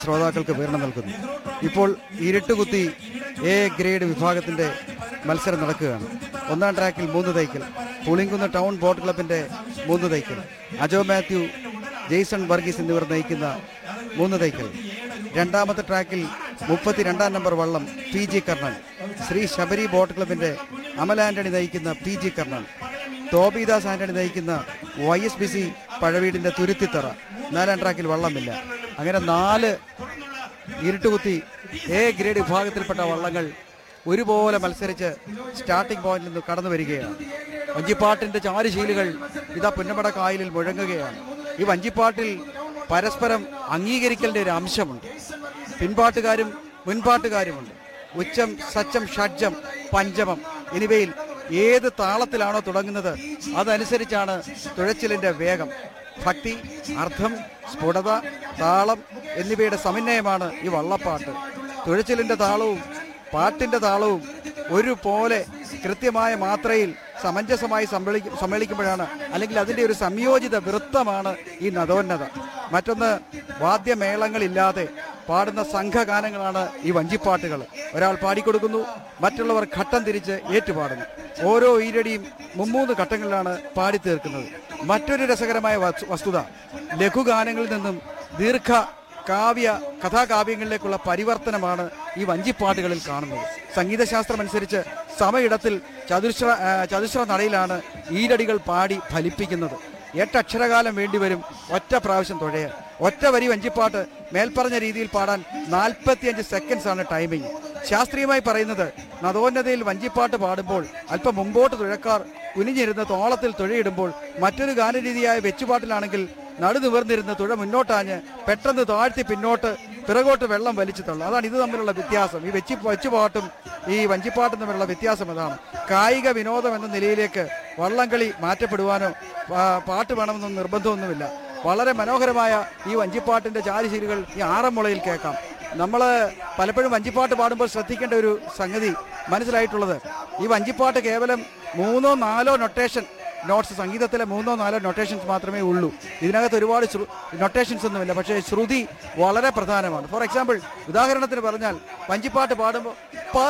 ശ്രോതാക്കൾക്ക് വിവരണം നൽകുന്നു ഇപ്പോൾ ഇരുട്ടുകുത്തി എ ഗ്രേഡ് വിഭാഗത്തിന്റെ മത്സരം നടക്കുകയാണ് ഒന്നാം ട്രാക്കിൽ മൂന്ന് തൈക്കൽ പുളിങ്കുന്ന് ടൗൺ ബോട്ട് ക്ലബിന്റെ മൂന്ന് തൈക്കൽ അജോ മാത്യു ജെയ്സൺ വർഗീസ് എന്നിവർ നയിക്കുന്ന മൂന്ന് തൈക്കൽ രണ്ടാമത്തെ ട്രാക്കിൽ മുപ്പത്തിരണ്ടാം നമ്പർ വള്ളം P G Karnan Sree Sabari boat ക്ലബിന്റെ അമൽ ആന്റണി നയിക്കുന്ന പി ജി കർണൻ ടോബിദാസ് ആന്റണി നയിക്കുന്ന വൈ എസ് ബി സി പഴവീടിന്റെ തുരുത്തിത്തറ നാലാം ട്രാക്കിൽ വള്ളമില്ല അങ്ങനെ നാല് ഇരുട്ടുകുത്തി എ ഗ്രേഡ് വിഭാഗത്തിൽപ്പെട്ട വള്ളങ്ങൾ ഒരുപോലെ മത്സരിച്ച് സ്റ്റാർട്ടിംഗ് പോയിന്റിൽ നിന്ന് കടന്നു വരികയാണ് വഞ്ചിപ്പാട്ടിന്റെ ചാരുശീലുകൾ ഇതാ പുന്നമട കായലിൽ മുഴങ്ങുകയാണ് ഈ വഞ്ചിപ്പാട്ടിൽ പരസ്പരം അംഗീകരിക്കലിന്റെ ഒരു അംശമുണ്ട് പിൻപാട്ടുകാരും മുൻപാട്ടുകാരുമുണ്ട് ഉച്ചം സച്ചം ഷഡ്ജം പഞ്ചമം എന്നിവയിൽ ഏത് താളത്തിലാണോ തുടങ്ങുന്നത് അതനുസരിച്ചാണ് തുഴച്ചിലിന്റെ വേഗം ഭക്തി അർത്ഥം സ്ഫുടത താളം എന്നിവയുടെ സമന്വയമാണ് ഈ വള്ളപ്പാട്ട് തുഴച്ചിലിന്റെ താളവും പാട്ടിന്റെ താളവും ഒരുപോലെ കൃത്യമായ മാത്രയിൽ സമഞ്ജസമായി സമ്മേളിക്കും സമ്മേളിക്കുമ്പോഴാണ് അല്ലെങ്കിൽ അതിൻ്റെ ഒരു സംയോജിത വൃത്തമാണ് ഈ നദോന്നത മറ്റൊന്ന് വാദ്യമേളങ്ങളില്ലാതെ പാടുന്ന സംഘഗാനങ്ങളാണ് ഈ വഞ്ചിപ്പാട്ടുകൾ ഒരാൾ പാടിക്കൊടുക്കുന്നു മറ്റുള്ളവർ ഘട്ടം തിരിച്ച് ഏറ്റുപാടുന്നു ഓരോ ഈരടിയും മുമ്മൂന്ന് ഘട്ടങ്ങളിലാണ് പാടി തീർക്കുന്നത് മറ്റൊരു രസകരമായ വസ്തു- വസ്തുത ലഘുഗാനങ്ങളിൽ നിന്നും ദീർഘ കാവ്യ കഥാകാവ്യങ്ങളിലേക്കുള്ള പരിവർത്തനമാണ് ഈ വഞ്ചിപ്പാട്ടുകളിൽ കാണുന്നത് സംഗീതശാസ്ത്രമനുസരിച്ച് സമയിടത്തിൽ ചതുശ്ര ആ, ചതുശ്ര നടയിലാണ് ഈരടികൾ പാടി ഫലിപ്പിക്കുന്നത് എട്ടക്ഷരകാലം വേണ്ടിവരും ഒറ്റ പ്രാവശ്യം തുഴയാൻ ഒറ്റ വരി വഞ്ചിപ്പാട്ട് മേൽപ്പറഞ്ഞ രീതിയിൽ പാടാൻ നാൽപ്പത്തിയഞ്ച് സെക്കൻഡ്സ് ആണ് ടൈമിംഗ് ശാസ്ത്രീയമായി പറയുന്നത് നദോന്നതയിൽ വഞ്ചിപ്പാട്ട് പാടുമ്പോൾ അല്പം മുമ്പോട്ട് തുഴക്കാർ കുനിഞ്ഞിരുന്ന് തോളത്തിൽ തുഴയിടുമ്പോൾ മറ്റൊരു ഗാനരീതിയായ വെച്ചുപാട്ടിലാണെങ്കിൽ നടുനിവർന്നിരുന്ന് തുഴ മുന്നോട്ടാഞ്ഞ് പെട്ടെന്ന് താഴ്ത്തി പിന്നോട്ട് പിറകോട്ട് വെള്ളം വലിച്ചു തള്ളും അതാണ് ഇത് തമ്മിലുള്ള വ്യത്യാസം ഈ വെച്ച് വെച്ചുപാട്ടും ഈ വഞ്ചിപ്പാട്ടും തമ്മിലുള്ള വ്യത്യാസം അതാണ് കായിക വിനോദം എന്ന നിലയിലേക്ക് വള്ളംകളി മാറ്റപ്പെടുവാനോ പാ- പാട്ട് വേണമെന്നൊന്നും നിർബന്ധമൊന്നുമില്ല വളരെ മനോഹരമായ ഈ വഞ്ചിപ്പാട്ടിന്റെ ചാരിശീലുകൾ ഈ ആറന്മുളയിൽ കേൾക്കാം നമ്മൾ പലപ്പോഴും വഞ്ചിപ്പാട്ട് പാടുമ്പോൾ ശ്രദ്ധിക്കേണ്ട ഒരു സംഗതി മനസ്സിലായിട്ടുള്ളത് ഈ വഞ്ചിപ്പാട്ട് കേവലം മൂന്നോ നാലോ നൊട്ടേഷൻ നോട്ട്സ് സംഗീതത്തിലെ മൂന്നോ നാലോ നൊട്ടേഷൻസ് മാത്രമേ ഉള്ളൂ ഇതിനകത്ത് ഒരുപാട് നൊട്ടേഷൻസ് ഒന്നുമില്ല പക്ഷേ ശ്രുതി വളരെ പ്രധാനമാണ് ഫോർ എക്സാമ്പിൾ ഉദാഹരണത്തിന് പറഞ്ഞാൽ വഞ്ചിപ്പാട്ട് പാടുമ്പോൾ